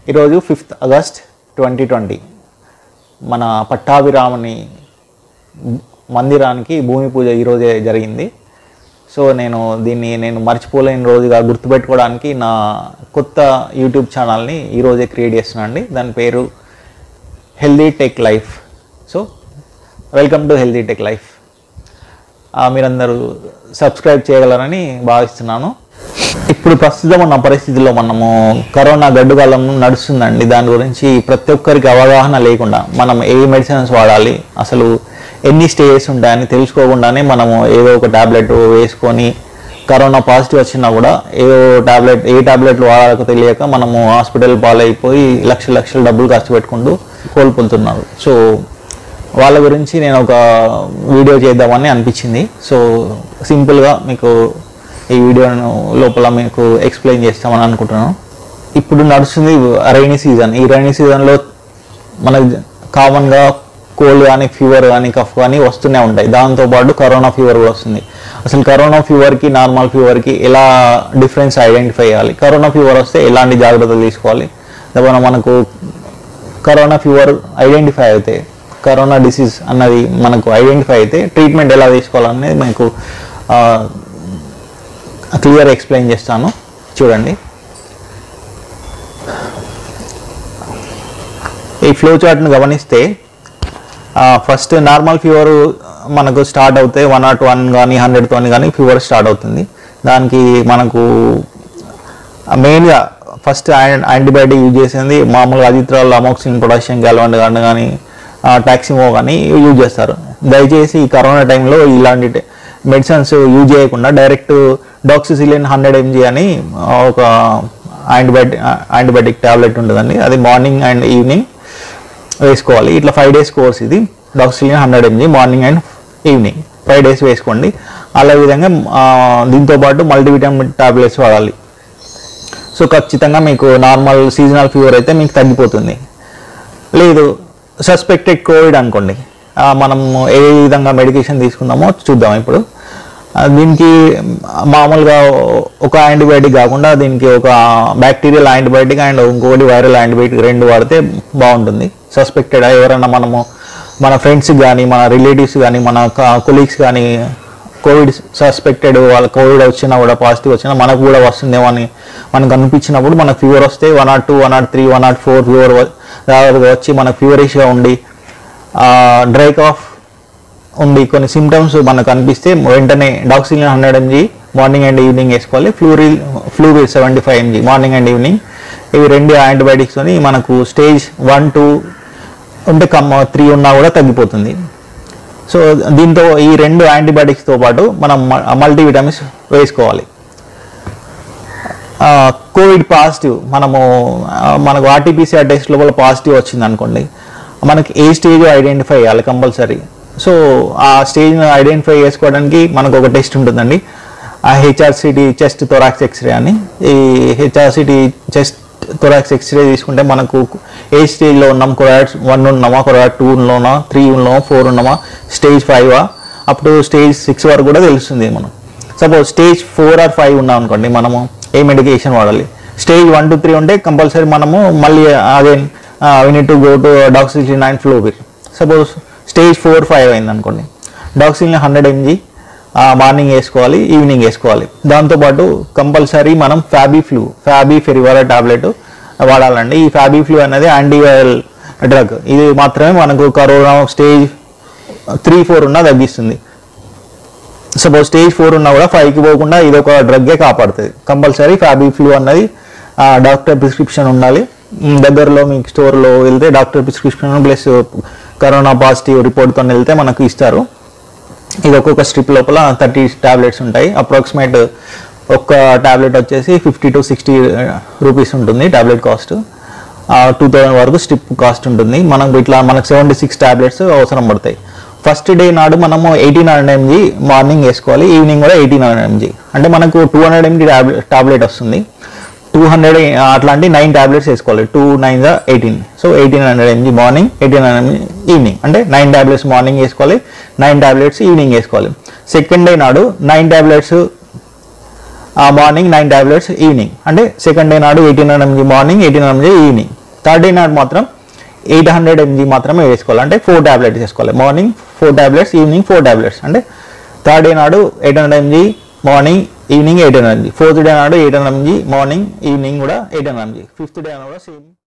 ఈరోజు fifth August twenty twenty మన పట్టాభిరాముని మందిరానికి భూమి పూజ ఈరోజే జరిగింది సో నేను దీన్ని నేను మర్చిపోలేని రోజుగా గుర్తుపెట్టుకోవడానికి నా కొత్త యూట్యూబ్ ఛానల్ని ఈరోజే క్రియేట్ చేస్తున్నాను అండి దాని పేరు healthy tech life so welcome to healthy tech life మీరందరూ సబ్స్క్రైబ్ చేయగలరని భావిస్తున్నాను ఇప్పుడు ప్రస్తుతం ఉన్న పరిస్థితుల్లో మనము కరోనా గడ్డుకాలం నడుస్తుందండి దాని గురించి ప్రతి ఒక్కరికి అవగాహన లేకుండా మనం ఏ మెడిసిన్స్ వాడాలి అసలు ఎన్ని స్టేజెస్ ఉంటాయని తెలుసుకోకుండానే మనము ఏదో ఒక టాబ్లెట్ వేసుకొని కరోనా పాజిటివ్ వచ్చినా కూడా ఏదో టాబ్లెట్ ఏ టాబ్లెట్లు వాడాలో తెలియక మనము హాస్పిటల్ పాలైపోయి లక్షల లక్షల డబ్బులు ఖర్చు పెట్టుకుంటూ కోల్పోతున్నారు సో వాళ్ళ గురించి నేను ఒక వీడియో చేద్దామని అనిపించింది సో సింపుల్గా మీకు ఈ వీడియోను లోపల మీకు ఎక్స్ప్లెయిన్ చేస్తామని అనుకుంటున్నాను ఇప్పుడు నడుస్తుంది రైనీ సీజన్ ఈ రైనీ సీజన్లో మనకు కామన్గా కోల్డ్ కానీ ఫీవర్ కానీ కఫ్ కానీ వస్తూనే ఉంటాయి దాంతోపాటు కరోనా ఫీవర్ కూడా వస్తుంది అసలు కరోనా ఫీవర్కి నార్మల్ ఫీవర్కి ఎలా డిఫరెన్స్ ఐడెంటిఫై చేయాలి కరోనా ఫీవర్ వస్తే ఎలాంటి జాగ్రత్తలు తీసుకోవాలి లేకపోతే మనకు కరోనా ఫీవర్ ఐడెంటిఫై అయితే కరోనా డిసీజ్ అన్నది మనకు ఐడెంటిఫై అయితే ట్రీట్మెంట్ ఎలా తీసుకోవాలనేది మీకు క్లియర్ ఎక్స్ప్లెయిన్ చేస్తాను చూడండి ఈ ఫ్లో చార్ట్ను గమనిస్తే ఫస్ట్ నార్మల్ ఫీవర్ మనకు స్టార్ట్ అవుతే వన్ నాట్ వన్ కానీ హండ్రెడ్తో కానీ ఫీవర్ స్టార్ట్ అవుతుంది దానికి మనకు మెయిన్గా ఫస్ట్ యాంటీబయాటిక్ యూజ్ చేసింది మామూలుగా అజిత్రాల్ అమోక్సిన్ పొటాషియం గ్యాల్వండ్ కానీ కానీ టాక్సిమో కానీ యూజ్ చేస్తారు దయచేసి ఈ కరోనా టైంలో ఇలాంటి మెడిసిన్స్ యూజ్ చేయకుండా డైరెక్ట్ డాక్సిసిలిన్ హండ్రెడ్ ఎంజీ అని ఒక యాంటీబయాటిక్ యాంటీబయాటిక్ ట్యాబ్లెట్ ఉంటుందండి అది మార్నింగ్ అండ్ ఈవినింగ్ వేసుకోవాలి ఇట్లా ఫైవ్ డేస్ కోర్స్ ఇది డాక్సిలిన్ hundred MG morning and evening five days వేసుకోండి అలా విధంగా దీంతో పాటు మల్టీవిటమిన్ టాబ్లెట్స్ వాడాలి సో ఖచ్చితంగా మీకు నార్మల్ సీజనల్ ఫీవర్ అయితే మీకు తగ్గిపోతుంది లేదు సస్పెక్టెడ్ కోవిడ్ అనుకోండి మనం ఏ విధంగా మెడికేషన్ తీసుకుందామో చూద్దాం ఇప్పుడు దీనికి మామూలుగా ఒక యాంటీబయాటిక్ కాకుండా దీనికి ఒక బ్యాక్టీరియల్ యాంటీబయాటిక్ అండ్ ఇంకొకటి వైరల్ యాంటీబయాటిక్ రెండు వాడితే బాగుంటుంది సస్పెక్టెడ్ ఎవరైనా మనము మన ఫ్రెండ్స్ కానీ మన రిలేటివ్స్ కానీ మన కొలీగ్స్ కానీ కోవిడ్ సస్పెక్టెడ్ వాళ్ళ కోవిడ్ వచ్చినా కూడా పాజిటివ్ వచ్చినా మనకు కూడా వస్తుందేమో అని మనకు అనిపించినప్పుడు మనకు ఫీవర్ వస్తే one nought two one nought three one nought four fever దాదాపుగా వచ్చి మనకు ఫీవరిష్గా ఉండి డ్రై కాఫ్ ఉంది కొన్ని సిమ్టమ్స్ మనకు అనిపిస్తే వెంటనే డాక్సిలిన్ hundred MG morning and evening వేసుకోవాలి ఫ్లూరిల్ ఫ్లూరిల్ seventy five MG morning and evening ఇవి రెండు యాంటీబయాటిక్స్తోని మనకు స్టేజ్ వన్ టూ ఉంటే కమ్ త్రీ ఉన్నా కూడా తగ్గిపోతుంది సో దీంతో ఈ రెండు యాంటీబయాటిక్స్తో పాటు మనం మల్టీవిటమిన్స్ వేసుకోవాలి కోవిడ్ పాజిటివ్ మనము మనకు ఆర్టీపీసీఆర్ టెస్ట్ లోపల పాజిటివ్ వచ్చింది అనుకోండి మనకి ఏ స్టేజ్ ఐడెంటిఫై చేయాలి కంపల్సరీ సో ఆ స్టేజ్ని ఐడెంటిఫై చేసుకోవడానికి మనకు ఒక టెస్ట్ ఉంటుందండి ఆ హెచ్ఆర్సిటీ చెస్ట్ థొరాక్స్ ఎక్స్రే అని ఈ హెచ్ఆర్సిటీ చెస్ట్ థొరాక్స్ ఎక్స్రే తీసుకుంటే మనకు ఏ స్టేజ్లో ఉన్నాం కొరాట్ వన్ ఉన్నామా కొరాట్ టూ ఉన్నామా త్రీ ఉన్నామా ఫోర్ ఉన్నామా stage five up to stage six వరకు కూడా తెలుస్తుంది మనం suppose stage four or five ఉన్నాం అనుకోండి మనము ఏ మెడికేషన్ వాడాలి స్టేజ్ వన్ టు త్రీ ఉంటే కంపల్సరీ మనము మళ్ళీ again we need to go to డాక్సిలిన్ అండ్ ఫ్లోబిర్ సపోజ్ స్టేజ్ ఫోర్ ఫైవ్ అయింది అనుకోండి డాక్సిలిన్ హండ్రెడ్ ఎంజీ మార్నింగ్ వేసుకోవాలి ఈవినింగ్ వేసుకోవాలి దాంతోపాటు కంపల్సరీ మనం ఫ్యాబీ ఫ్లూ ఫ్యాబీ ఫెరివారా టాబ్లెట్ వాడాలండి ఈ ఫ్యాబీ ఫ్లూ అనేది యాంటీవైరల్ డ్రగ్ ఇది మాత్రమే మనకు కరోనా స్టేజ్ త్రీ ఫోర్ ఉన్నా తగ్గిస్తుంది సపోజ్ స్టేజ్ ఫోర్ ఉన్నా కూడా ఫైవ్కి పోకుండా ఇది ఒక డ్రగ్గే కాపాడుతుంది కంపల్సరీ ఫ్యాబీ ఫ్లూ అన్నది డాక్టర్ ప్రిస్క్రిప్షన్ ఉండాలి దగ్గరలో మీకు స్టోర్లో వెళ్తే doctor prescription plus corona positive రిపోర్ట్తో వెళ్తే మనకు ఇస్తారు ఇది ఒక్కొక్క స్ట్రిప్ లోపల థర్టీ ట్యాబ్లెట్స్ ఉంటాయి అప్రాక్సిమేట్ ఒక్క ట్యాబ్లెట్ వచ్చేసి ఫిఫ్టీ టు సిక్స్టీ రూపీస్ ఉంటుంది ట్యాబ్లెట్ కాస్ట్ టూ థౌజండ్ వరకు స్ట్రిప్ కాస్ట్ ఉంటుంది మనం ఇట్లా మనకు సెవెంటీ సిక్స్ ట్యాబ్లెట్స్ అవసరం పడతాయి ఫస్ట్ డే నాడు మనము ఎయిటీన్ హండ్రెడ్ ఎంజీ మార్నింగ్ వేసుకోవాలి ఈవినింగ్ కూడా ఎయిటీన్ హండ్రెడ్ ఎంజీ అంటే మనకు టూ హండ్రెడ్ ఎంజీ టాబ్లెట్ వస్తుంది టూ హండ్రెడ్ అట్లాంటి నైన్ ట్యాబ్లెట్స్ వేసుకోవాలి two nine eighteen so eighteen hundred MG morning eighteen hundred evening అంటే నైన్ ట్యాబ్లెట్స్ మార్నింగ్ వేసుకోవాలి నైన్ ట్యాబ్లెట్స్ ఈవినింగ్ వేసుకోవాలి సెకండ్ డే నాడు nine tablets morning nine tablets evening అంటే second day నాడు eighteen hundred MG morning eighteen hundred mg evening third day నాడు మాత్రం eight hundred mg మాత్రమే వేసుకోవాలి అంటే ఫోర్ టాబ్లెట్స్ వేసుకోవాలి morning four tablets evening four tablets అంటే థర్డ్ డే నాడు eight hundred MG morning evening eight hundred mg fourth day నాడు eight hundred MG morning evening కూడా eight hundred mg fifth day నాడు కూడా సేమ్